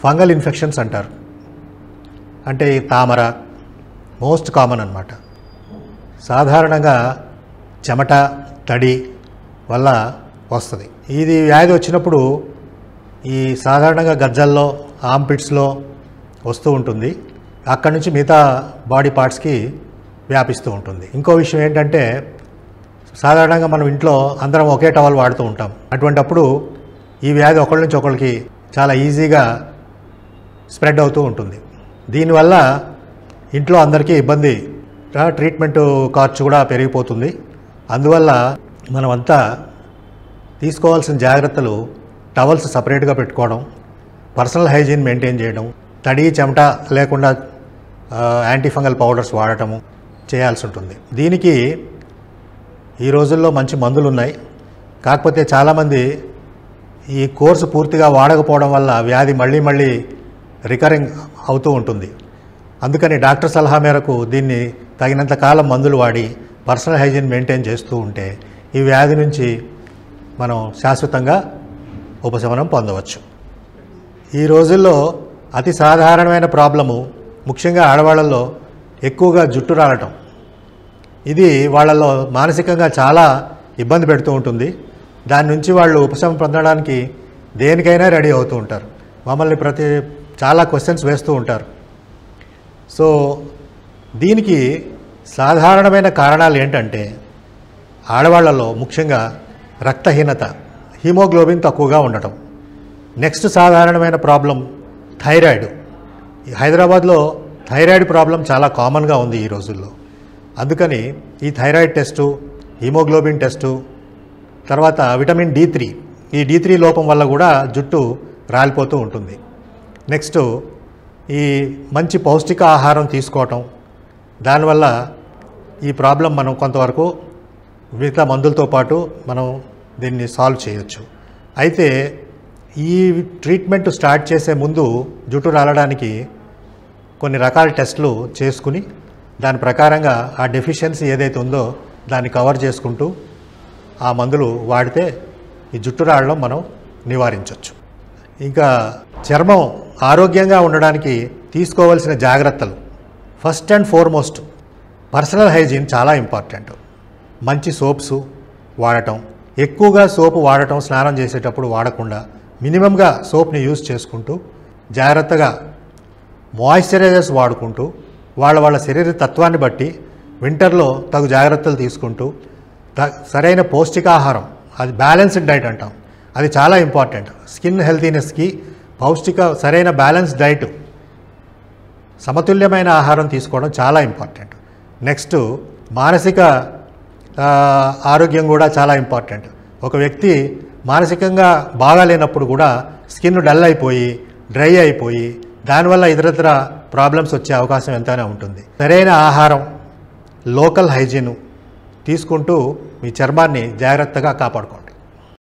fungal infections అంటారు అంటే ఈ తామర మోస్ట్ కామన్ అన్నమాట సాధారణంగా చెమట తడి వల్ల వస్తుంది ఇది వ్యాధి వచ్చినప్పుడు ఈ సాధారణంగా గజ్జల్లో ఆంపిట్స్లో వస్తూ ఉంటుంది అక్కడి నుంచి మిగతా బాడీ పార్ట్స్కి వ్యాపిస్తూ ఉంటుంది ఇంకో విషయం ఏంటంటే సాధారణంగా మనం ఇంట్లో అందరం ఒకే టవల్ వాడుతూ ఉంటాం అటువంటప్పుడు ఈ వ్యాధి ఒకళ్ళ నుంచి ఒకరికి చాలా ఈజీగా స్ప్రెడ్ అవుతూ ఉంటుంది దీనివల్ల ఇంట్లో అందరికీ ఇబ్బంది ఆ, ట్రీట్మెంట్ ఖర్చు కూడా పెరిగిపోతుంది అందువల్ల మనమంతా తీసుకోవాల్సిన జాగ్రత్తలు టవల్స్ సపరేట్గా పెట్టుకోవడం పర్సనల్ హైజీన్ మెయింటైన్ చేయడం తడి చెమట లేకుండా ఆ, యాంటీఫంగల్ పౌడర్స్ వాడటము చేయాల్సి ఉంటుంది దీనికి ఈ రోజుల్లో మంచి మందులు ఉన్నాయి కాకపోతే చాలామంది ఈ కోర్సు పూర్తిగా వాడకపోవడం వల్ల వ్యాధి మళ్ళీ మళ్ళీ రికరింగ్ అవుతూ ఉంటుంది అందుకని డాక్టర్ సలహా మేరకు దీన్ని తగినంత కాలం మందులు వాడి పర్సనల్ హైజీన్ మెయింటైన్ చేస్తూ ఉంటే ఈ వ్యాధి నుంచి మనం శాశ్వతంగా ఉపశమనం పొందవచ్చు ఈ రోజుల్లో అతి సాధారణమైన ప్రాబ్లము ముఖ్యంగా ఆడవాళ్ళల్లో ఎక్కువగా జుట్టు రాలటం ఇది వాళ్ళలో మానసికంగా చాలా ఇబ్బంది పెడుతూ ఉంటుంది దాని నుంచి వాళ్ళు ఉపశమనం పొందడానికి దేనికైనా రెడీ అవుతూ ఉంటారు మమ్మల్ని ప్రతి చాలా క్వశ్చన్స్ వేస్తూ ఉంటారు సో దీనికి సాధారణమైన కారణాలు ఏంటంటే ఆడవాళ్లలో ముఖ్యంగా రక్తహీనత హీమోగ్లోబిన్ తక్కువగా ఉండటం నెక్స్ట్ సాధారణమైన ప్రాబ్లం థైరాయిడ్ ఈ హైదరాబాద్లో థైరాయిడ్ ప్రాబ్లం చాలా కామన్గా ఉంది ఈ రోజుల్లో అందుకని ఈ థైరాయిడ్ టెస్టు హీమోగ్లోబిన్ టెస్టు తర్వాత విటమిన్ డి త్రీ ఈ డి త్రీ లోపం వల్ల కూడా జుట్టు రాలిపోతూ ఉంటుంది నెక్స్ట్ ఈ మంచి పౌష్టిక ఆహారం తీసుకోవటం దానివల్ల ఈ ప్రాబ్లం మనం కొంతవరకు మిగతా మందులతో పాటు మనం దీన్ని సాల్వ్ చేయొచ్చు అయితే ఈ ట్రీట్మెంట్ స్టార్ట్ చేసే ముందు జుట్టు రాలడానికి కొన్ని రకాల టెస్టులు చేసుకుని దాని ప్రకారంగా ఆ డెఫిషియన్సీ ఏదైతే ఉందో దాన్ని కవర్ చేసుకుంటూ ఆ మందులు వాడితే ఈ జుట్టు రావడం మనం నివారించవచ్చు ఇంకా చర్మం ఆరోగ్యంగా ఉండడానికి తీసుకోవాల్సిన జాగ్రత్తలు first and foremost personal hygiene చాలా ఇంపార్టెంట్ మంచి సోప్స్ వాడటం ఎక్కువగా సోపు వాడటం స్నానం చేసేటప్పుడు వాడకుండా మినిమంగా సోప్ని యూజ్ చేసుకుంటూ జాగ్రత్తగా మాయిశ్చరైజర్స్ వాడుకుంటూ వాళ్ళ వాళ్ళ శరీర తత్వాన్ని బట్టి వింటర్లో తగు జాగ్రత్తలు తీసుకుంటూ త- సరైన పౌష్టికాహారం అది బ్యాలెన్స్డ్ డైట్ అంటాం అది చాలా ఇంపార్టెంట్ స్కిన్ హెల్తీనెస్కి పౌష్టిక సరైన బ్యాలెన్స్ డైట్ సమతుల్యమైన ఆహారం తీసుకోవడం చాలా ఇంపార్టెంట్ నెక్స్ట్ మానసిక ఆ, ఆరోగ్యం కూడా చాలా ఇంపార్టెంట్ ఒక వ్యక్తి మానసికంగా బాగాలేనప్పుడు కూడా స్కిన్ డల్ అయిపోయి డ్రై అయిపోయి దానివల్ల ఇతరత్ర ప్రాబ్లమ్స్ వచ్చే అవకాశం ఎంతైనా ఉంటుంది సరైన ఆహారం లోకల్ హైజీను తీసుకుంటూ మీ చర్మాన్ని జాగ్రత్తగా కాపాడుకోండి